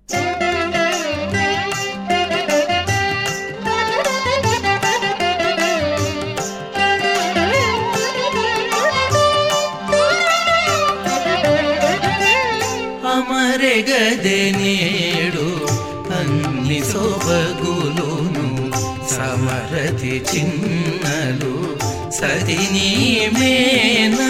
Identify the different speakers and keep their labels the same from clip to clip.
Speaker 1: అమరెగదె నేడు అన్ని సొబగులును సమరతి చిన్నలు సదిని మేనా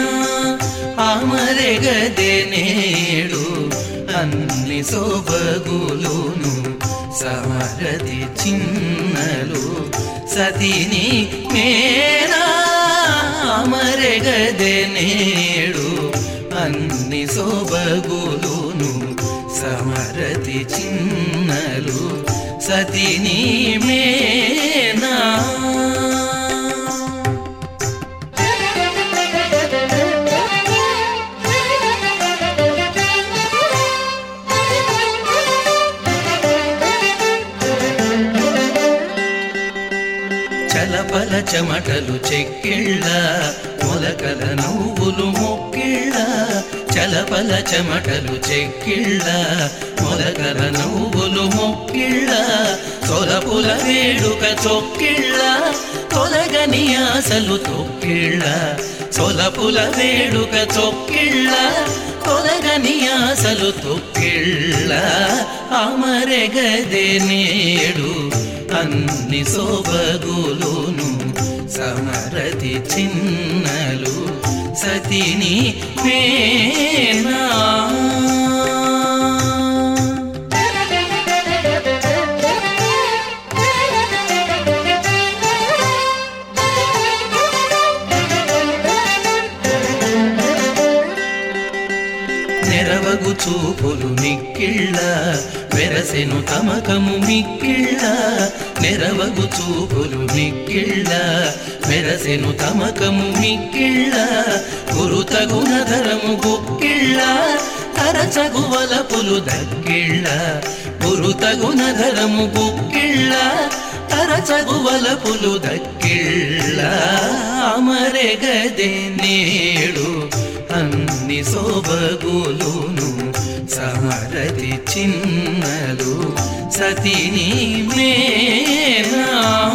Speaker 1: అమరెగదె నేడు అన్ని సొబగులును సమరతి చిన్నలు సతిని మేనా అమరెగదె నేడు అన్ని సొబగులును సమరతి చిన్నలు సతిని మేనా చలపల చెమటలు చెక్కిళ్ళ మొలకల నవ్వులు మొక్కిళ్ళ చలపల చెమటలు చెక్కిళ్ళ మొలకల నవ్వులు మొక్కిళ్ళ తొలపుల వేడుక చొక్కిళ్ళ తొలగని ఆశలు తొక్కిళ్ళ సొలపుల వేడుక చొక్కిళ్ళ తొలగని ఆశలు తొక్కిళ్ళ అమరెగదే నేడు అన్ని సోబగులును సమరతి చిన్నలు సతిని మేనా నెరవగు చూపులు మిక్కిళ్ళ వెరసెను తమకము మిక్కిళ్ళ నెరవగు చూపులు మిక్కిళ్ళ వెరసెను తమకము మిక్కిళ్ళ గురుతగుణధరము గుక్కిళ్ళ తరచగు వలపులు దక్కిళ్ళ గురుతగుణధరము గుక్కిళ్ళ తరచగు వలపులు దక్కిళ్ళ అమరెగదే నేడు అన్ని సోబగులును సమరతి చిన్నలు సతిని మేనా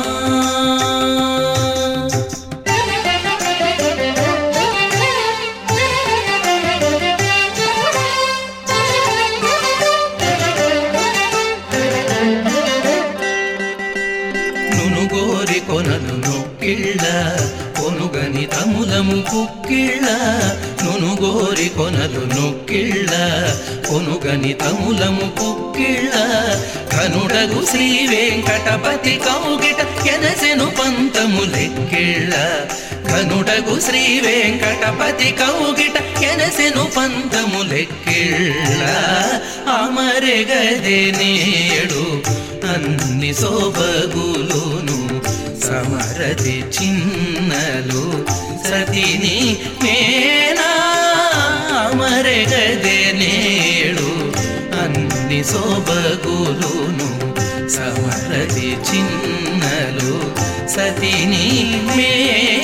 Speaker 1: నునుగోరి కొనలు నొక్కిళ్ళ కొనుగని తములము కుక్కిళ్ళ నునుగోరి కొనలు నొక్కిళ్ళ కొనుగని తములము కుక్కిళ్ళ కనుడగు శ్రీ వెంకటపతి కౌగిట ఎనసెను పంతము లెక్కిళ్ళ కనుడగు శ్రీ వెంకటపతి కౌగిట ఎనసెను పంతము లెక్కిళ్ళ అమరెగదే నేడు అన్ని సోబగులును సమరతి చిన్నలు సతిని మేనా అమరెగదే నేడు అన్ని సోబగులును సమరతి చిన్నలు సతిని మే